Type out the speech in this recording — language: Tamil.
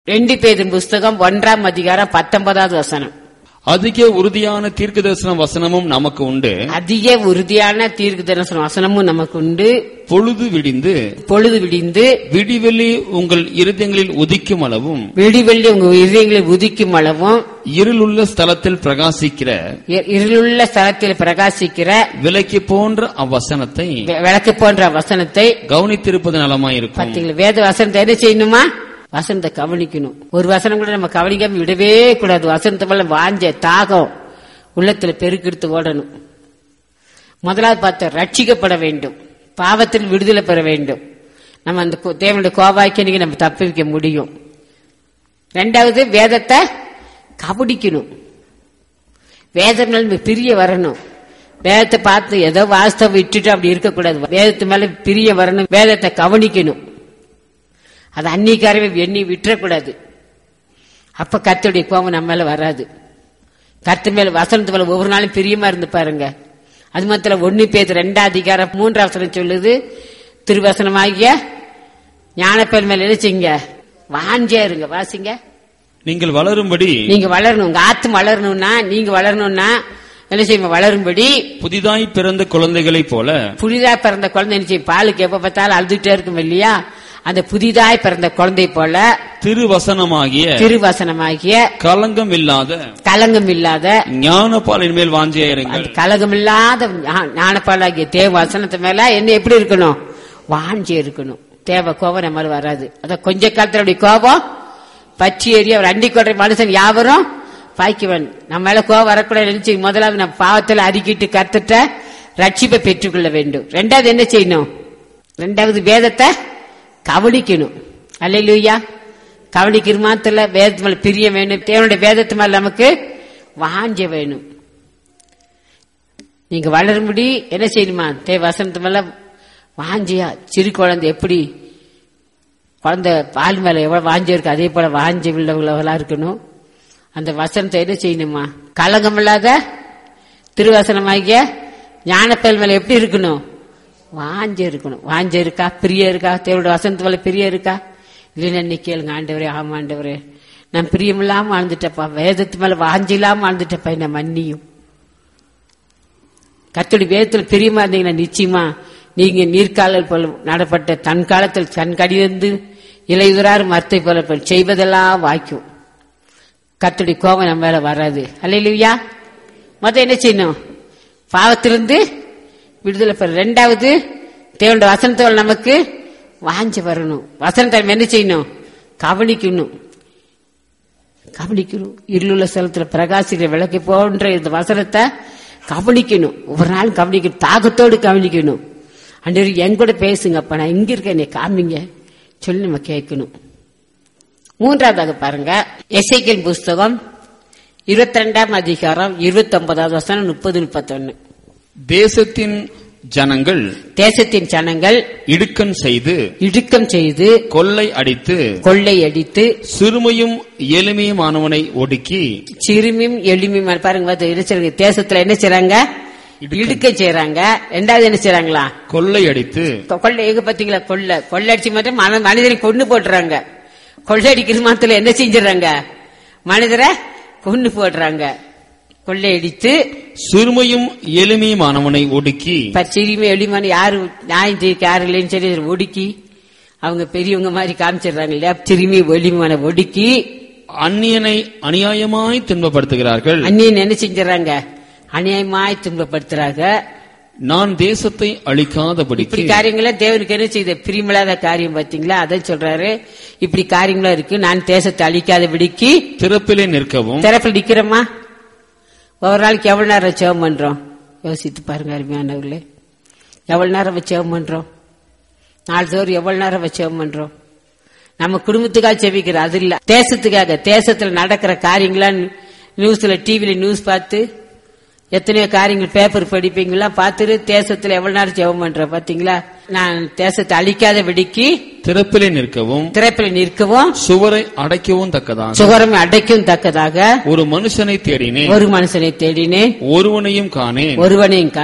ரெண்டு பேரின் புஸ்தகம் ஒன்றாம் அதிகாரம் பத்தொன்பதாவது வசனம் அதிக உறுதியான தீர்க்க தரிசன வசனமும் நமக்கு உண்டு அதிக உறுதியான தீர்க்கு தரிசன வசனமும் நமக்கு உண்டு பொழுது விடிந்து பொழுது விடிந்து விடிவெள்ளி உங்கள் இருதயங்களில் உதிக்கும் அளவும் வெடிவெள்ளி உங்க இதயங்களில் உதிக்கும் அளவும் இருளுள்ள ஸ்தலத்தில் பிரகாசிக்கிற இ- இருளுள்ள ஸ்தலத்தில் பிரகாசிக்கிற விலைக்கு போன்ற அவ்வசனத்தை வெ- விளக்கு போன்ற வசனத்தை கவனித்திருப்பது நலமாயிருக்கும் பாத்தீங்களா வேத வசனத்தை என்ன செய்யணுமா வசனத்தை கவனிக்கணும் ஒரு வசனம் கூட நம்ம கவனிக்காம விடவே கூடாது வசனத்தை மேல வாஞ்ச தாகம் உள்ளத்துல பெருக்கெடுத்து ஓடணும் முதலாவது பார்த்த ரட்சிக்கப்பட வேண்டும் பாவத்தில் விடுதலை பெற வேண்டும் நம்ம அந்த கோ- தேவனுடைய கோபாய்க்கு நம்ம தப்பிக்க முடியும் ரெண்டாவது வேதத்தை கபடிக்கணும் வேதம் மேல நம்ம பிரிய வரணும் வேதத்தை பார்த்து ஏதோ வாஸ்தவ விட்டுட்டு அப்படி இருக்கக்கூடாது வேதத்து மேல பிரிய வரணும் வேதத்தை கவனிக்கணும் அது அன்னிக்காரவே எண்ணி விட்டுறக்கூடாது அப்ப கர்த்தருடைய கோபம் நம்ம மேல வராது கர்த்த மேல வசனத்து மேல ஒவ்வொரு நாளும் பிரியமா இருந்து பாருங்க அது மாத்திரம் ஒன்னு பேர் ரெண்டாம் அதிகாரம் மூன்றாம் வசனம் சொல்லுது திருவசனமாகிய ஞானப்பேர் மேல எழுச்சிங்க வாஞ்சே இருங்க வாசிங்க நீங்கள் வளரும்படி நீங்க வளரணும் உங்க ஆத்து வளரணும்னா நீங்க வளரணும்னா என்ன செய்யும் வளரும்படி புதிதாய் பிறந்த குழந்தைகளைப் போல புதிதா பிறந்த குழந்தை என்ன செய்யும் பாலுக்கு எப்ப பார்த்தாலும் அழுதுட்டே இருக்கும் இல்லையா அந்த புதிதாய் பிறந்த குழந்தை போல திருவசனமாகிய திருவசனமாகிய கலங்கம் இல்லாத கலங்கம் இல்லாத ஞானப்பாலின் மேல் வாஞ்சியாயிருங்கள் அந்த கலகம் இல்லாத ஞா- ஞானப்பாலாகிய தேவ வசனத்து மேல என்ன எப்படி இருக்கணும் வாஞ்சி இருக்கணும் தேவ கோபம் நம்ம மேல வராது அத கொஞ்ச காலத்துல அப்படி கோபம் பச்சி ஏறி அவர் அண்டி கொள்ற மனுஷன் யாவரும் பாய்க்குவன் நம்ம மேல கோபம் வரக்கூடாது நினைச்சு முதலாவது நம்ம பாவத்துல அறிக்கிட்டு கத்துட்ட ரட்சிப்பை பெற்றுக்கொள்ள வேண்டும் ரெண்டாவது என்ன செய்யணும் ரெண்டாவது வேதத்தை கவனிக்கணும் அல்லையா கவனிக்கிற மாத்திர வேதத்து மேல பிரிய வேணும் தேவனுடைய வேதத்து மேல நமக்கு வாஞ்ச வேணும் நீங்க வளரும்படி என்ன செய்யணுமா தேவ வசனத்து மேல வாஞ்சியா சிறு குழந்தை எப்படி குழந்தை பால் மேல எவ்வளவு வாஞ்சி இருக்கு அதே போல வாஞ்சி உள்ளவங்களா இருக்கணும் அந்த வசனத்தை என்ன செய்யணுமா கலங்கம் இல்லாத திருவசனமாகிய ஞானப்பயல் மேல எப்படி இருக்கணும் வாஞ்ச இருக்கணும் வாஞ்ச இருக்கா பிரிய இருக்கா தேவனுடைய வசனத்து மேல பிரிய இருக்கா இல்லைன்னு என்ன கேளுங்க ஆண்டவரே ஆமா ஆண்டவரே நான் பிரியமில்லாம வாழ்ந்துட்டப்பா வேதத்து மேல வாஞ்சி இல்லாம வாழ்ந்துட்டப்பா என்ன மன்னியும் கத்தடி வேதத்தில் பிரியமா இருந்தீங்கன்னா நிச்சயமா நீங்க நீர்க்காலல் போல நடப்பட்ட தன் காலத்தில் தன் கடிதந்து இலையுறார் மரத்தை போல போல் செய்வதெல்லாம் வாய்க்கும் கத்தடி கோபம் நம்ம மேல வராது அல்லையா மொத்தம் என்ன செய்யணும் பாவத்திலிருந்து விடுதலை பெற ரெண்டாவது தேவனுடைய வசனத்தோட நமக்கு வாஞ்சி வரணும் வசனத்தை நம்ம என்ன செய்யணும் கவனிக்கணும் கவனிக்கணும் இருளுள்ள ஸ்தலத்துல பிரகாசிக்கிற விளக்கு போன்ற இந்த வசனத்தை கவனிக்கணும் ஒவ்வொரு நாளும் கவனிக்கணும் தாகத்தோடு கவனிக்கணும் அண்டர் என் கூட பேசுங்க அப்ப நான் இங்க இருக்கேன் என்னை காமிங்க சொல்லி நம்ம கேட்கணும் மூன்றாவதாக பாருங்க எசைக்கின் புஸ்தகம் இருபத்தி ரெண்டாம் அதிகாரம் இருபத்தி ஒன்பதாவது வசனம் முப்பது முப்பத்தொன்னு தேசத்தின் ஜனங்கள் தேசத்தின் ஜனங்கள் இடுக்கண் செய்து இடுக்கம் செய்து கொள்ளை அடித்து கொள்ளையடித்து சிறுமையும் எளிமையுமானவனை ஒடுக்கி சிறுமியும் எளிமையும் பாருங்க பாத்து இருக்கிற தேசத்துல என்ன செய்றாங்க இடுக்க செய்றாங்க ரெண்டாவது என்ன செய்றாங்களா கொள்ளை அடித்து கொ- கொள்ளை எங்க பாத்தீங்களா கொள்ளை கொள்ளடிச்சு மட்டும் மன- மனிதனை கொண்டு போட்டுறாங்க கொள்ளையடிக்கிற மாத்திர என்ன செஞ்சிடறாங்க மனிதரை கொண்டு போடுறாங்க கொள்ளையடித்து சிறுமையும் எளிமையுமானவனை ஒடுக்கி இப்ப சிறுமி எளிமான யாரு நியாயம் தீர்க்க யாரு இல்லைன்னு சொல்லி இதை ஒடுக்கி அவங்க பெரியவங்க மாதிரி காமிச்சிடுறாங்க இல்லையா சிறுமி எளிமையான ஒடுக்கி அந்நியனை அநியாயமாய் துன்பப்படுத்துகிறார்கள் அந்நியன் என்ன செஞ்சிடறாங்க அநியாயமாய் துன்பப்படுத்துறாங்க நான் தேசத்தை இப்படி அழிக்காதபடிக்கு காரியங்கள தேவனுக்கு என்ன செய்த பிரியமில்லாத காரியம் பாத்தீங்களா அதை சொல்றாரு இப்படி காரியங்களா இருக்கு நான் தேசத்தை அழிக்காத விடிக்கு திறப்பிலே நிற்கவும் திறப்பில் நிக்கிறோமா ஒவ்வொரு நாளைக்கு எவ்வளவு நேரம் ஜெபம் பண்றோம் யோசித்து பாருங்க அருமையானவர்களே எவ்வளவு நேரம் வச்சு ஜெபம் பண்றோம் நாலு சோறு எவ்வளவு நேரம் வச்சு ஜெபம் பண்றோம் நம்ம குடும்பத்துக்காக செவிக்கிறோம் அது இல்ல தேசத்துக்காக தேசத்துல நடக்கிற காரியங்களா நியூஸ்ல டிவில நியூஸ் பார்த்து எத்தனையோ காரியங்கள் பேப்பர் படிப்பீங்களா பார்த்துட்டு தேசத்துல எவ்வளவு நேரம் ஜெபம் பண்றோம் பாத்தீங்களா நான் தேசத்தை அழிக்காத வெடிக்கு திறப்பிலே நிற்கவும் திறப்பில் நிற்கவும் சுவரை அடைக்கவும் தக்கதாக சுகரம் அடைக்கும் தக்கதாக ஒரு மனுஷனை தேடினேன் ஒரு மனுஷனை தேடினேன் ஒருவனையும் காணேன் ஒருவனையும்